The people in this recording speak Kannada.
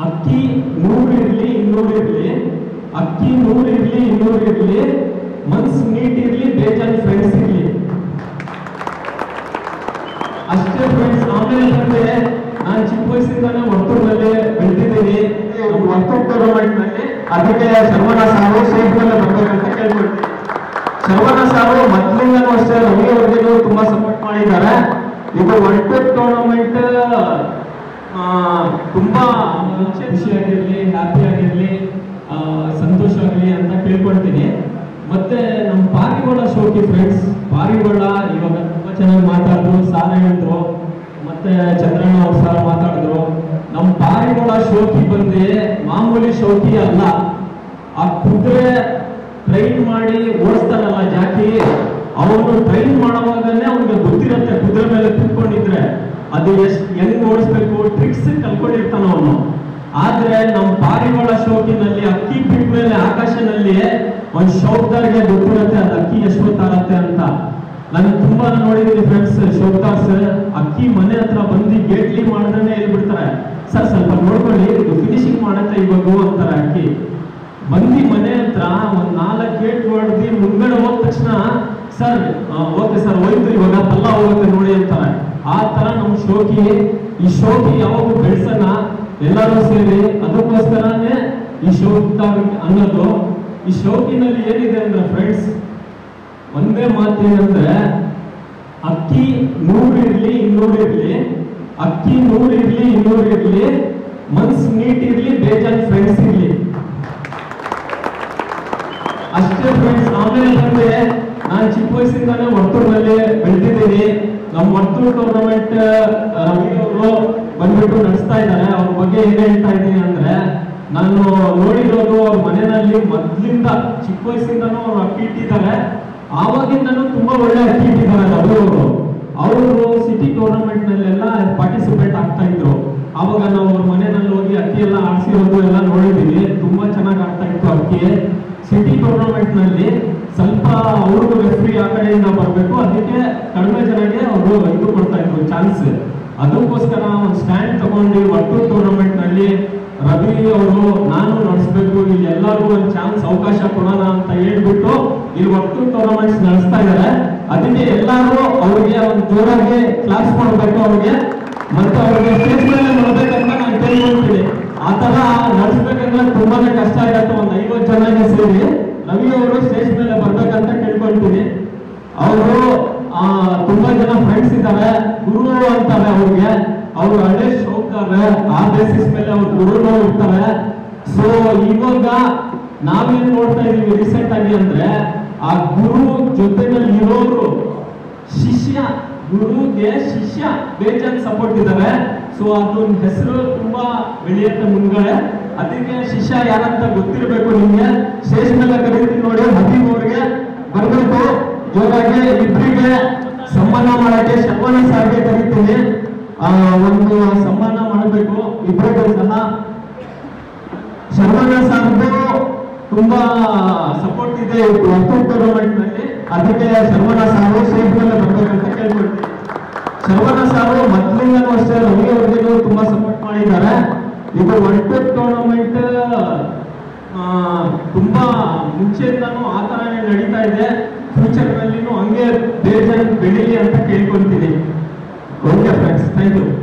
ಅಕ್ಕಿ ನೂರು ಇರ್ಲಿ ಇನ್ನೂರು ಇರ್ಲಿ ಅಕ್ಕಿ ನೂರು ಇರ್ಲಿ ಇನ್ನೂರು ಇರ್ಲಿ ಮನ್ಸ್ ನೀಟ್ ಇರ್ಲಿ ಬೇಜಾನ್ ಫ್ರೆಂಡ್ಸ್ ಇರ್ಲಿ ಅಷ್ಟೇ ಫ್ರೆಂಡ್ಸ್ ಆಮೇಲೆ ಬಂದ್ರೆ ನಾನು ಚಿಕ್ಕ ವಯಸ್ಸಿಂದಾನೆ ವರ್ತೂರ್ನಲ್ಲಿ ಬೆಳೆದಿದ್ದೀನಿ ವರ್ತೂರ್ ಟೂರ್ನಮೆಂಟ್ ನಲ್ಲಿ ಅದಕ್ಕೆ ಶರ್ಮನ ಸಾರು ಸೇಫ್ ಮೇಲೆ ಬರ್ಬೇಕಂತ ಕೇಳ್ಕೊಳ್ತೀನಿ ಶರ್ಮನ ಸಾರು ಮೊದಲಿಂದನೂ ಅಷ್ಟೇ ರವಿ ಅವ್ರಿಗೂ ತುಂಬಾ ಸಪೋರ್ಟ್ ಮಾಡಿದ್ದಾರೆ ಇದು ವರ್ಲ್ಡ್ ಟೂರ್ನಮೆಂಟ್ ತುಂಬಾ ಮುಂಚೆ ಖುಷಿಯಾಗಿರ್ಲಿ ಹ್ಯಾಪಿ ಆಗಿರ್ಲಿ ಆ, ಸಂತೋಷ ಆಗಲಿ ಅಂತ ಕೇಳ್ಕೊಳ್ತೀನಿ ಮತ್ತೆ ನಮ್ಮ ಪಾರಿವಾಳ ಶೋಕಿ ಫ್ರೆಂಡ್ಸ್ ಪಾರಿವಾಳ ಇವಾಗ ತುಂಬಾ ಚೆನ್ನಾಗಿ ಮಾತಾಡಿದ್ರು ಸಾಲ ಹೇಳಿದ್ರು ಮತ್ತೆ ಚಂದ್ರಣ್ಣ ಅವ್ರು ಸರ್ ಮಾತಾಡಿದ್ರು ನಮ್ಮ ಪಾರಿವಾಳ ಶೋಕಿ ಬಂದ್ರೆ ಮಾಮೂಲಿ ಶೋಕಿ ಅಲ್ಲ ಆ ಕುದುರೆ ಟ್ರೈನ್ ಮಾಡಿ ಓಡಿಸ್ತಾನಲ್ಲ ಜಾಕಿ ಅವನು ಟ್ರೈನ್ ಮಾಡುವಾಗನೇ ಅವನಿಗೆ ಗೊತ್ತಿರುತ್ತೆ ಕುದುರೆ ಮೇಲೆ ಕೂತ್ಕೊಂಡಿದ್ರೆ ಅದು ಎಷ್ಟ್ ಹೆಂಗ್ ಓಡಿಸ್ಬೇಕು ಟ್ರಿಕ್ಸ್ ಕಲ್ಕೊಂಡಿರ್ತಾನ ಅವನು ಆದ್ರೆ ನಮ್ಮ ಪಾರಿವಾಳ ಶೋಕಿನಲ್ಲಿ ಅಕ್ಕಿ ಬಿಟ್ಟ ಮೇಲೆ ಆಕಾಶನಲ್ಲಿ ಒಂದ್ ಶೌಕ್ದಾರ್ಗೆ ಗೊತ್ತಿರುತ್ತೆ ಅದು ಅಕ್ಕಿ ಎಷ್ಟು ಹೊತ್ತಾಗತ್ತೆ ಅಂತ ನಾನು ತುಂಬಾ ನೋಡಿದ್ದೀನಿ ಫ್ರೆಂಡ್ಸ್ ಶೋಕ್ದಾರ್ಸ್ ಅಕ್ಕಿ ಮನೆ ಹತ್ರ ಬಂದು ಗೇಟ್ಲಿ ಮಾಡ್ದೇ ಹೇಳ್ಬಿಡ್ತಾರೆ ಸರ್ ಸ್ವಲ್ಪ ನೋಡ್ಕೊಳ್ಳಿ ಇದು ಫಿನಿಶಿಂಗ್ ಮಾಡತ್ತೆ ಇವಾಗ ಅಂತಾರೆ ಅಕ್ಕಿ ಬಂದಿ ಮನೆ ಹತ್ರ ಒಂದ್ ನಾಲ್ಕು ಗೇಟ್ ಹೊಡೆದಿ ಮುಂದ್ಗಡೆ ಹೋದ ತಕ್ಷಣ ಸರ್ ಓಕೆ ಸರ್ ಹೋಯ್ತು ಇವಾಗ ಪಲ್ಲ ಹೋಗುತ್ತೆ ನೋಡಿ ಅಂತಾರೆ ಆ ತರ ನಮ್ ಶೋಕಿ ಈ ಶೋಕಿ ಯಾವಾಗ ಬೆಳ್ಸನ ಎಲ್ಲರೂ ಸೇರಿ ಅದಕ್ಕೋಸ್ಕರನೇ ಈ ಶೋಕ ಅನ್ನೋದು ಈ ಶೋಕಿನಲ್ಲಿ ಏನಿದೆ ಅಂದ್ರೆ ಫ್ರೆಂಡ್ಸ್ ಒಂದೇ ಮಾತೇನಂದ್ರೆ ಅಕ್ಕಿ ನೂರು ಇರ್ಲಿ ಇನ್ನೂರು ಇರ್ಲಿ ಅಕ್ಕಿ ನೂರು ಇರ್ಲಿ ಇನ್ನೂರು ಇರ್ಲಿ ಮನ್ಸ್ ನೀಟ್ ಇರ್ಲಿ ಬೇಜಾನ್ ಫ್ರೆಂಡ್ಸ್ ಇರ್ಲಿ ಅಷ್ಟೇ ಫ್ರೆಂಡ್ಸ್ ಆಮೇಲೆ ಬಂದ್ರೆ ನಾನು ಚಿಕ್ಕ ವಯಸ್ಸಿಂದಾನೆ ವರ್ತೂರ್ನಲ್ಲಿ ಬೆಳೆದಿದ್ದೀನಿ ನಮ್ಮ ವರ್ತೂರ್ ಟೂರ್ನಮೆಂಟ್ ರವಿ ಅವರು ಬಂದ್ಬಿಟ್ಟು ನಡೆಸ್ತಾ ಇದ್ದಾರೆ ಅವ್ರ ಬಗ್ಗೆ ಏನ್ ಹೇಳ್ತಾ ಇದ್ದೀನಿ ಅಂದ್ರೆ ನಾನು ನೋಡಿರೋದು ಅವ್ರ ಮನೆಯಲ್ಲಿ ಮೊದ್ಲಿಂದ ಚಿಕ್ಕ ವಯಸ್ಸಿಂದನೂ ಅವ್ರು ಅಕ್ಕಿ ಇಟ್ಟಿದ್ದಾರೆ ಆವಾಗಿಂದನೂ ತುಂಬಾ ಒಳ್ಳೆ ಅಕ್ಕಿ ಇಟ್ಟಿದ್ದಾರೆ ರವಿ ಅವರು ಅವರು ಸಿಟಿ ಟೂರ್ನಮೆಂಟ್ ನಲ್ಲೆಲ್ಲ ಪಾರ್ಟಿಸಿಪೇಟ್ ಆಗ್ತಾ ಇದ್ರು ಆವಾಗ ನಾವು ಅವ್ರ ಮನೆಯಲ್ಲಿ ಹೋಗಿ ಅಕ್ಕಿ ಎಲ್ಲ ಆಡ್ಸಿರೋದು ಎಲ್ಲ ನೋಡಿದೀವಿ ತುಂಬಾ ಚೆನ್ನಾಗಿ ಆಡ್ತಾ ಇತ್ತು ಅಕ್ಕಿ ಸಿಟಿ ಟೂರ್ನಮೆಂಟ್ ನಲ್ಲಿ ಸ್ವಲ್ಪ ಅವ್ರಿಗೂ ರೆಫ್ರಿ ಆ ಕಡೆಯಿಂದ ಬರಬೇಕು ಅದಕ್ಕೆ ಕಡಿಮೆ ಜನಕ್ಕೆ ಅವರು ಇದು ಕೊಡ್ತಾ ಇದ್ರು ಚಾನ್ಸ್ ಅದಕ್ಕೋಸ್ಕರ ಒಂದು ಸ್ಟ್ಯಾಂಡ್ ತಗೊಂಡು ಒಟ್ಟು ಟೂರ್ನಮೆಂಟ್ ನಲ್ಲಿ ರವಿ ಅವರು ನಾನು ನಡೆಸಬೇಕು ಇಲ್ಲಿ ಎಲ್ಲರಿಗೂ ಒಂದು ಚಾನ್ಸ್ ಅವಕಾಶ ಕೊಡೋಣ ಅಂತ ಹೇಳ್ಬಿಟ್ಟು ಇಲ್ಲಿ ಒಟ್ಟು ಟೂರ್ನಮೆಂಟ್ಸ್ ನಡೆಸ್ತಾ ಇದ್ದಾರೆ ಅದಕ್ಕೆ ಎಲ್ಲರೂ ಅವ್ರಿಗೆ ಒಂದು ಜೋರಾಗಿ ಕ್ಲಾಸ್ ಮಾಡಬೇಕು ಅವ್ರಿಗೆ ಮತ್ತೆ ಅವ್ರಿಗೆ ಸ್ಟೇಜ್ ಮೇಲೆ ನೋಡ್ಬೇಕಂತ ನಾನು ಕೇಳ್ಕೊಳ್ತೀನಿ ಆ ತರ ನಡೆಸ್ಬೇಕಂದ್ರೆ ತುಂಬಾನೇ ಕಷ್ಟ ಇರತ್ತೆ ಒಂದ್ ಐವತ್ತು ಜನಗೆ ಸೇರಿ ರವಿ ಅವರು ಸ್ಟೇಜ್ ಮೇಲೆ ಬರ್ಬೇಕಂತ ಕೇಳ್ಕೊಳ್ತೀನಿ ಅವರು ಆ ತುಂಬಾ ಜನ ಫ್ರೆಂಡ್ಸ್ ಇದ್ದಾರೆ ಗುರು ಅಂತಾರೆ ಅವ್ರಿಗೆ ಅವ್ರು ಹಳೆ ಶೋಕ್ತಾರೆ ಆ ಬೇಸಿಸ್ ಮೇಲೆ ಅವ್ರ ಗುರುಗಳು ಇರ್ತಾರೆ ಸೊ ಇವಾಗ ನಾವೇನ್ ನೋಡ್ತಾ ಇದೀವಿ ರೀಸೆಂಟ್ ಆಗಿ ಅಂದ್ರೆ ಆ ಗುರು ಜೊತೆನಲ್ಲಿ ಇರೋರು ಶಿಷ್ಯ ಗುರುಗೆ ಶಿಷ್ಯ ಬೇಜಾನ್ ಸಪೋರ್ಟ್ ಇದ್ದಾರೆ ಸೊ ಅದು ಹೆಸರು ತುಂಬಾ ಬೆಳೆಯುತ್ತೆ ಮುಂದ್ಗಡೆ ಅದಕ್ಕೆ ಶಿಷ್ಯ ಯಾರಂತ ಗೊತ್ತಿರಬೇಕು ನಿಮ್ಗೆ ಸ್ಟೇಜ್ ಮೇಲೆ ಕರೀತೀನಿ ನೋಡಿ ಹಬೀಬ್ ಅವ್ರಿಗೆ ಬರ್ಬೇಕು ಜೋರಾಗಿ ಇಬ್ಬರಿಗೆ ಸನ್ಮಾನ ಮಾಡಕ್ಕೆ ಶರ್ಮನ ಸಾರ್ಗೆ ಕರೀತೀನಿ ಆ, ಒಂದು ಸನ್ಮಾನ ಮಾಡಬೇಕು ಇಬ್ಬರಿಗೂ ಸಹ ಶರ್ಮನ ಸಾರ್ದು ತುಂಬಾ ಸಪೋರ್ಟ್ ಇದೆ ವರ್ತೂರ್ ಟೂರ್ನಮೆಂಟ್ ನಲ್ಲಿ ಅದಕ್ಕೆ ಶರ್ಮನ ಸಾರು ಸೇಫ್ ಮೇಲೆ ಬರ್ಬೇಕಂತ ಕೇಳ್ಕೊಳ್ತೀನಿ ಶರ್ಮನ ಸಾರು ಮೊದಲಿಂದನೂ ಅಷ್ಟೇ ರವಿ ಅವ್ರಿಗೂ ತುಂಬಾ ಸಪೋರ್ಟ್ ಮಾಡಿದ್ದಾರೆ ಇದು ವರ್ಲ್ಡ್ ಟೂರ್ನಮೆಂಟ್ ತುಂಬಾ ಮುಂಚೆಯಿಂದನೂ ಆ ತರನೇ ನಡೀತಾ ಇದೆ ಫ್ಯೂಚರ್ ನಲ್ಲಿನೂ ಹಂಗೆ ಬೇಜಾನ್ ಬೆಳೀಲಿ ಅಂತ ಕೇಳ್ಕೊಳ್ತೀನಿ ಓಕೆ ಫ್ರೆಂಡ್ಸ್ ಥ್ಯಾಂಕ್ ಯು